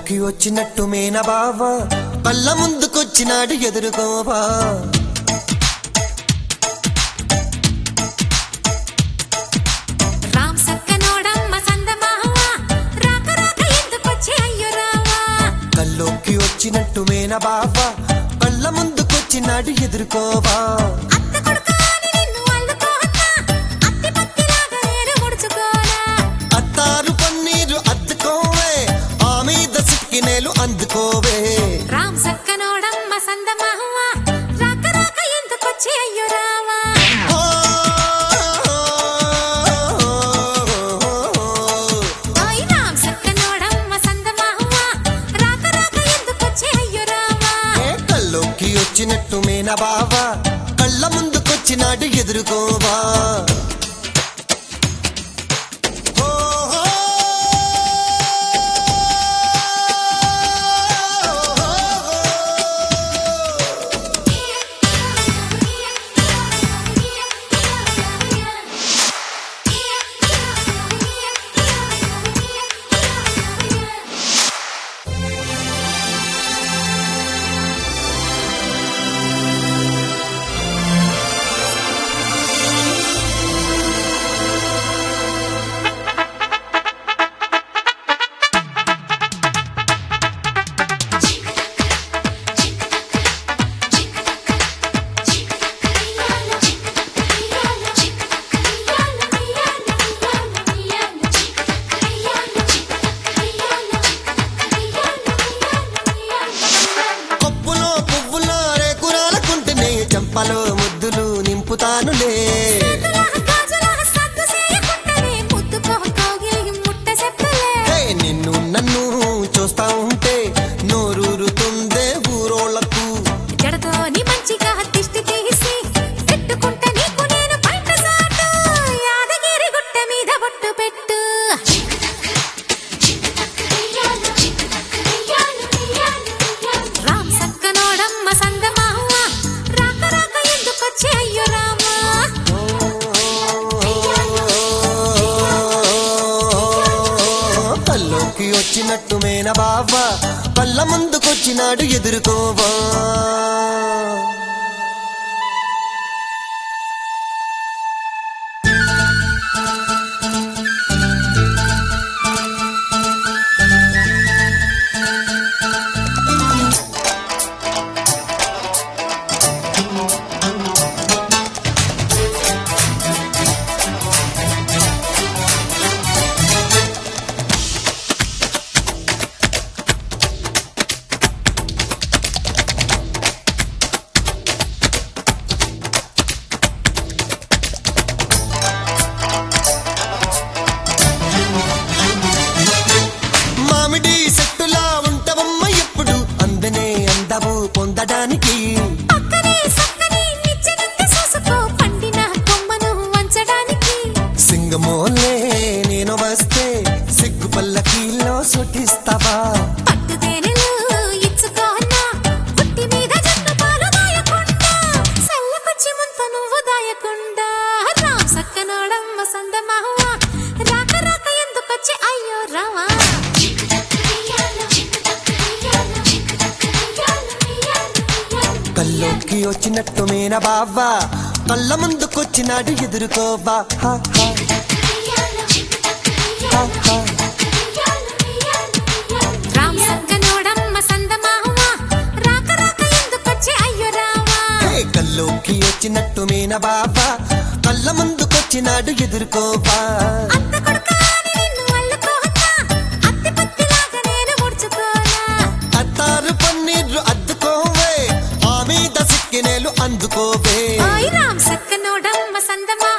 కల్లోకి వచ్చినట్టు మేన బావా కళ్ళ ముందుకొచ్చినాడు ఎదురుకోవా రామ్ సక్కనోడమ్మ సందమావ రాక రాక ఎందుకొచ్చి అయ్యో రావా కల్లోకి వచ్చినట్టు మేన బావా కళ్ళ ముందుకొచ్చినాడు ఎదురుకోవా అత్త కొడుకా అని నిన్ను అల్లుకోనా అత్తి పత్తిలాగా నేను ముడుచుకోనా అత్తారు పన్నీరు అద్దుకోవే ఆ మీద సిక్కినేలు అందుకోవే రామ్ సక్కనోడమ్మ సందమావ రాక రాక ఎందుకొచ్చి అయ్యో రావా ఓ, ఓయ్ రామ్ సక్కనోడమ్మ సందమావ రాక రాక ఎందుకొచ్చి అయ్యో రావా ఏ కల్లోకి వచ్చినట్టు మేన బావా కళ్ళ ముందుకొచ్చినాడు ఎదురుకోవా ఓ, ఓ, పప్పులో పువ్వులో రేకురాలకుంటేనే చెంపలో ముద్దులు నింపుతానులే హే నిన్ను నన్ను చూస్తా ఉంటే నోరూరుతుందే ఊరోళ్ళకు పెట్టు రామ్ సక్కనోడమ్మ సందమావ రాక రాక ఎందుకొచ్చే అయ్యో రామా కల్లోకి వచ్చినట్టు మేన బావా కళ్ళ ముందుకొచ్చినాడు ఎదురుకోవా మామిడి చెట్టులా ఉంటవమ్మ ఎప్పుడు అందనే అందవు పొందడానికి పక్కనే సక్కనే నిచ్చినంత చూసుకో పండిన కొమ్మను వంచడానికి సింగమోలే నేను వస్తే సిగ్గు పల్లకీలో సుటిస్తావా పట్టు తేనెలు ఇచ్చుకోనా పుట్టి మీద జట్టు పాలు దాయకుండా సల్లకొచ్చి ముంత నువ్వు దాయకుండా రామ్ సక్కనోడమ్మ సందమావ రాక రాక ఎందుకొచ్చి అయ్యో రావా కల్లోకి వచ్చినట్టు మేన బావా కళ్ళ ముందుకొచ్చినాడు ఎదురుకోవా హా, హా, హా, హా. రామ్ సక్కనోడమ్మ సందమావ రాక రాక ఎందుకొచ్చి అయ్యో రావా హే, కల్లోకి వచ్చినట్టు మేన బావా కళ్ళ ముందుకొచ్చినాడు ఎదురుకోవా అత్త కొడుకా అని నిన్ను అల్లుకోనా అత్తి పత్తిలాగా నేను ముడుచుకోనా అత్తారు పన్నీరు అద్దుకోవే ఆ మీద సిక్కినేలు అందుకోవే ఓయ్ రామ్ సక్కనోడమ్మ సందమా